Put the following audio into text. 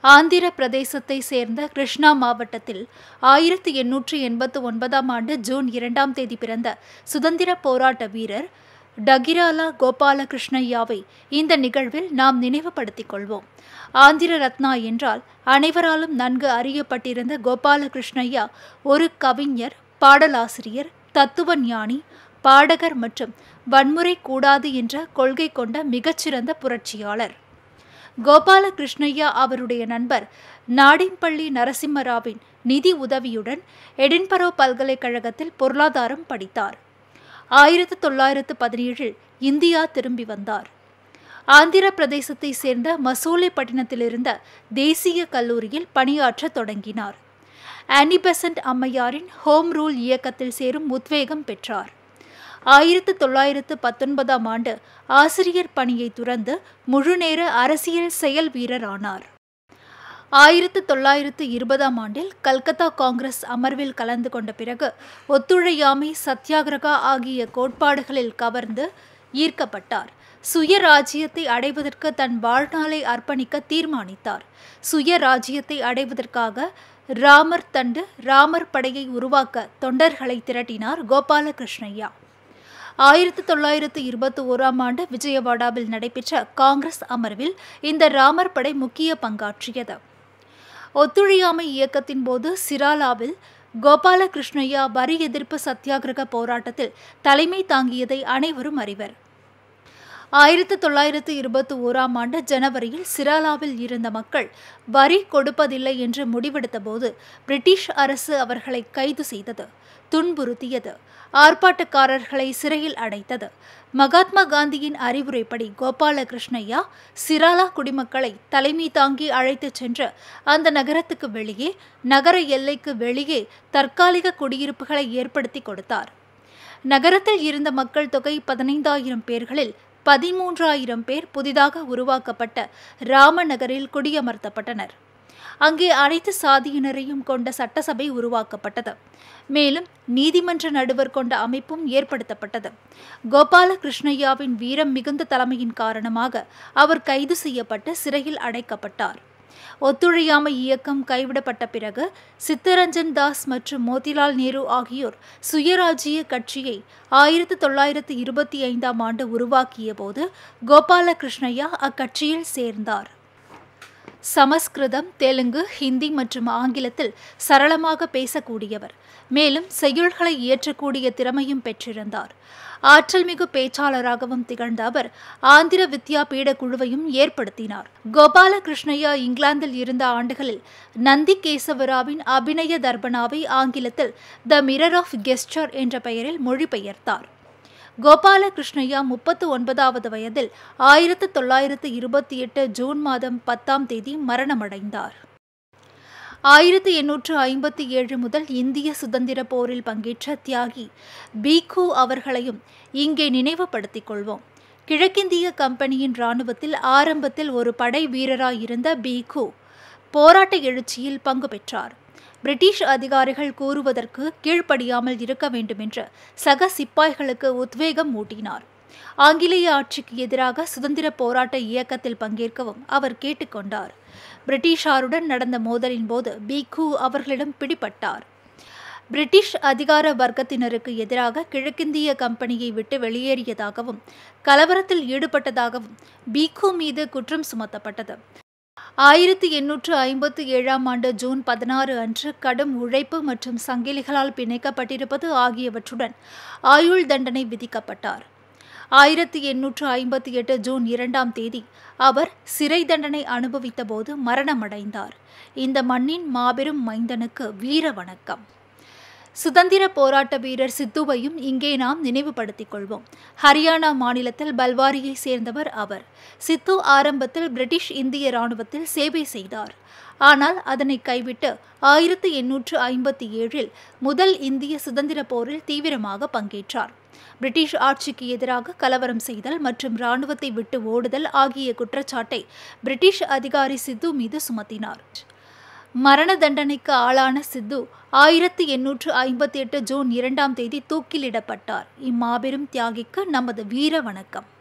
ஆந்திர பிரதேசத்தை சேர்ந்த கிருஷ்ணா மாவட்டத்தில் ஆயிரத்தி எண்ணூற்றி எண்பத்து ஒன்பதாம் ஆண்டு ஜூன் இரண்டாம் தேதி பிறந்த சுதந்திர போராட்ட வீரர் டகிராலா கோபாலகிருஷ்ணய்யாவை இந்த நிகழ்வில் நாம் நினைவுபடுத்திக் கொள்வோம் ஆந்திர ரத்னா என்றால் அனைவராலும் நன்கு அறியப்பட்டிருந்த கோபாலகிருஷ்ணய்யா ஒரு கவிஞர் பாடலாசிரியர் தத்துவ ஞானி பாடகர் மற்றும் வன்முறை கூடாது என்ற கொள்கை கொண்ட மிகச்சிறந்த புரட்சியாளர் கோபாலகிருஷ்ணய்யா அவருடைய நண்பர் நாடிம்பள்ளி நரசிம்மராவின் நிதி உதவியுடன் எடின்பரோ பல்கலைக்கழகத்தில் பொருளாதாரம் படித்தார் ஆயிரத்து தொள்ளாயிரத்து பதினேழில் இந்தியா திரும்பி வந்தார் ஆந்திர பிரதேசத்தை சேர்ந்த மசூலிப்பட்டினத்தில் இருந்த தேசிய கல்லூரியில் பணியாற்ற தொடங்கினார் ஆனிபெசன்ட் அம்மையாரின் ஹோம் ரூல் இயக்கத்தில் சேரும் உத்வேகம் பெற்றார் ஆயிரத்து தொள்ளாயிரத்து பத்தொன்பதாம் ஆண்டு ஆசிரியர் பணியை துறந்து முழுநேர அரசியல் செயல் வீரர் ஆனார் ஆயிரத்து தொள்ளாயிரத்து இருபதாம் ஆண்டில் கல்கத்தா காங்கிரஸ் அமர்வில் கலந்து கொண்ட பிறகு ஒத்துழையாமை சத்தியாகிரகா ஆகிய கோட்பாடுகளில் கவர்ந்து ஈர்க்கப்பட்டார் சுயராஜ்யத்தை அடைவதற்கு தன் வாழ்நாளை அர்ப்பணிக்க தீர்மானித்தார் சுயராஜ்யத்தை அடைவதற்காக ராமர் தண்டு ராமர் படையை உருவாக்க தொண்டர்களை திரட்டினார் கோபாலகிருஷ்ணய்யா ஆயிரத்தி தொள்ளாயிரத்து இருபத்தி ஓராம் ஆண்டு விஜயவாடாவில் நடைபெற்ற காங்கிரஸ் அமர்வில் இந்த ராமர் படை முக்கிய பங்காற்றியது ஒத்துழையாமை இயக்கத்தின் போது சிராலாவில் கோபாலகிருஷ்ணய்யா வரி எதிர்ப்பு சத்தியாகிரக போராட்டத்தில் தலைமை தாங்கியதை அனைவரும் அறிவர் ஆயிரத்தி தொள்ளாயிரத்து இருபத்தி ஓராம் ஆண்டு ஜனவரியில் சிராலாவில் இருந்த மக்கள் வரி கொடுப்பதில்லை என்று முடிவெடுத்த போது பிரிட்டிஷ் அரசு அவர்களை கைது செய்தது துன்புறுத்தியது ஆர்ப்பாட்டக்காரர்களை சிறையில் அடைத்தது மகாத்மா காந்தியின் அறிவுரைப்படி கோபாலகிருஷ்ணய்யா சிராலா குடிமக்களை தலைமை தாங்கி அழைத்துச் சென்று அந்த நகரத்துக்கு வெளியே நகர எல்லைக்கு வெளியே தற்காலிக குடியிருப்புகளை ஏற்படுத்தி கொடுத்தார் நகரத்தில் இருந்த மக்கள் தொகை பதினைந்தாயிரம் பேர்களில் பதிமூன்றாயிரம் பேர் புதிதாக உருவாக்கப்பட்ட ராமநகரில் குடியமர்த்தப்பட்டனர் அங்கே அனைத்து சாதியினரையும் கொண்ட சட்டசபை உருவாக்கப்பட்டது மேலும் நீதிமன்ற நடுவர் கொண்ட அமைப்பும் ஏற்படுத்தப்பட்டது கோபாலகிருஷ்ணய்யாவின் வீரம் மிகுந்த தலைமையின் காரணமாக அவர் கைது செய்யப்பட்டு சிறையில் அடைக்கப்பட்டார் ஒத்துழையாமை இயக்கம் கைவிடப்பட்ட பிறகு சித்தரஞ்சன் தாஸ் மற்றும் மோதிலால் நேரு ஆகியோர் சுயராஜ்ய கட்சியை ஆயிரத்தி தொள்ளாயிரத்து இருபத்தி ஐந்தாம் ஆண்டு உருவாக்கிய போது கோபாலகிருஷ்ணய்யா அக்கட்சியில் சேர்ந்தார் சமஸ்கிருதம் தெலுங்கு ஹிந்தி மற்றும் ஆங்கிலத்தில் சரளமாக பேசக்கூடியவர் மேலும் செய்யுள்களை இயற்றக்கூடிய திறமையும் பெற்றிருந்தார் ஆற்றல்மிகு பேச்சாளராகவும் திகழ்ந்த அவர் ஆந்திர வித்யா பீட குழுவையும் ஏற்படுத்தினார் கோபாலகிருஷ்ணய்யா இங்கிலாந்தில் இருந்த ஆண்டுகளில் நந்தி கேசவராவின் அபிநய தர்பனாவை ஆங்கிலத்தில் த மிரர் ஆஃப் கெஸ்டர் என்ற பெயரில் மொழிபெயர்த்தார் கோபாலகிருஷ்ணய்யா முப்பத்து ஒன்பதாவது வயதில் ஆயிரத்து தொள்ளாயிரத்து இருபத்தி எட்டு ஜூன் மாதம் பத்தாம் தேதி மரணமடைந்தார் ஆயிரத்தி எண்ணூற்று ஐம்பத்தி ஏழு முதல் இந்திய சுதந்திர போரில் பங்கேற்ற தியாகி பீகு அவர்களையும் இங்கே நினைவுபடுத்திக் கொள்வோம் கிழக்கிந்திய கம்பெனியின் இராணுவத்தில் ஆரம்பத்தில் ஒரு படை வீரராயிருந்த பீகு போராட்ட எழுச்சியில் பங்கு பெற்றார் பிரிட்டிஷ் அதிகாரிகள் கூறுவதற்கு கீழ்ப்படியாமல் இருக்க வேண்டுமென்று சக சிப்பாய்களுக்கு உத்வேகம் ஊட்டினார் ஆங்கிலேய ஆட்சிக்கு எதிராக சுதந்திர போராட்ட இயக்கத்தில் பங்கேற்கவும் அவர் கேட்டுக்கொண்டார் பிரிட்டிஷாருடன் நடந்த மோதலின் போது பீகு அவர்களிடம் பிடிபட்டார் பிரிட்டிஷ் அதிகார வர்க்கத்தினருக்கு எதிராக கிழக்கிந்திய கம்பெனியை விட்டு வெளியேறியதாகவும் கலவரத்தில் ஈடுபட்டதாகவும் பீகு மீது குற்றம் சுமத்தப்பட்டது ஆயிரத்தி எண்ணூற்று ஐம்பத்தி ஏழாம் ஆண்டு ஜூன் பதினாறு அன்று கடும் உழைப்பு மற்றும் சங்கிலிகளால் பிணைக்கப்பட்டிருப்பது ஆகியவற்றுடன் ஆயுள் தண்டனை விதிக்கப்பட்டார் ஆயிரத்தி எண்ணூற்று ஐம்பத்தி எட்டு ஜூன் இரண்டாம் தேதி அவர் சிறை தண்டனை அனுபவித்த போது மரணமடைந்தார் இந்த மண்ணின் மாபெரும் மைந்தனுக்கு வீர வணக்கம் சுதந்திர போராட்ட வீரர் சித்துவையும் இங்கே நாம் நினைவுபடுத்திக் கொள்வோம் ஹரியானா மாநிலத்தில் பல்வாரியை சேர்ந்தவர் அவர் சித்து ஆரம்பத்தில் பிரிட்டிஷ் இந்திய இராணுவத்தில் சேவை செய்தார் ஆனால் அதனை கைவிட்டு ஆயிரத்தி எண்ணூற்று ஐம்பத்தி ஏழில் முதல் இந்திய சுதந்திர போரில் தீவிரமாக பங்கேற்றார் பிரிட்டிஷ் ஆட்சிக்கு எதிராக கலவரம் செய்தல் மற்றும் இராணுவத்தை விட்டு ஓடுதல் ஆகிய குற்றச்சாட்டை பிரிட்டிஷ் அதிகாரி சித்து மீது சுமத்தினார் மரண தண்டனைக்கு ஆளான சித்து ஆயிரத்தி எண்ணூற்று ஐம்பத்தி எட்டு ஜூன் இரண்டாம் தேதி தூக்கிலிடப்பட்டார் இம்மாபெரும் தியாகிக்கு நமது வீர வணக்கம்